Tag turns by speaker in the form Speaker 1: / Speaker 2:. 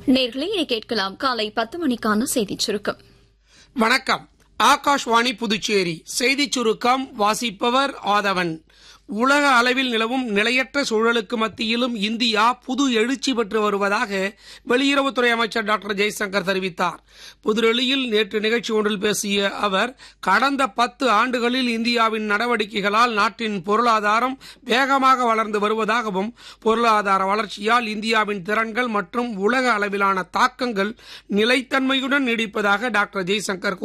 Speaker 1: நேர்களை இனி கேட்கலாம் காலை பத்து மணிக்கான செய்திச் சுருக்கம்
Speaker 2: வணக்கம் ஆகாஷ்வாணி புதுச்சேரி செய்திச் சுருக்கம் வாசிப்பவர் ஆதவன் உலக அளவில் நிலவும் நிலையற்ற சூழலுக்கு மத்தியிலும் இந்தியா புது எழுச்சி பெற்று வருவதாக வெளியுறவுத்துறை அமைச்சர் டாக்டர் ஜெய்சங்கர் தெரிவித்தார் புதுடெல்லியில் நேற்று நிகழ்ச்சி ஒன்றில் பேசிய அவர் கடந்த பத்து ஆண்டுகளில் இந்தியாவின் நடவடிக்கைகளால் நாட்டின் பொருளாதாரம் வேகமாக வளர்ந்து வருவதாகவும் பொருளாதார வளர்ச்சியால் இந்தியாவின் திறன்கள் மற்றும் உலக அளவிலான தாக்கங்கள் நிலைத்தன்மையுடன் நீடிப்பதாக டாக்டர் ஜெய்சங்கர்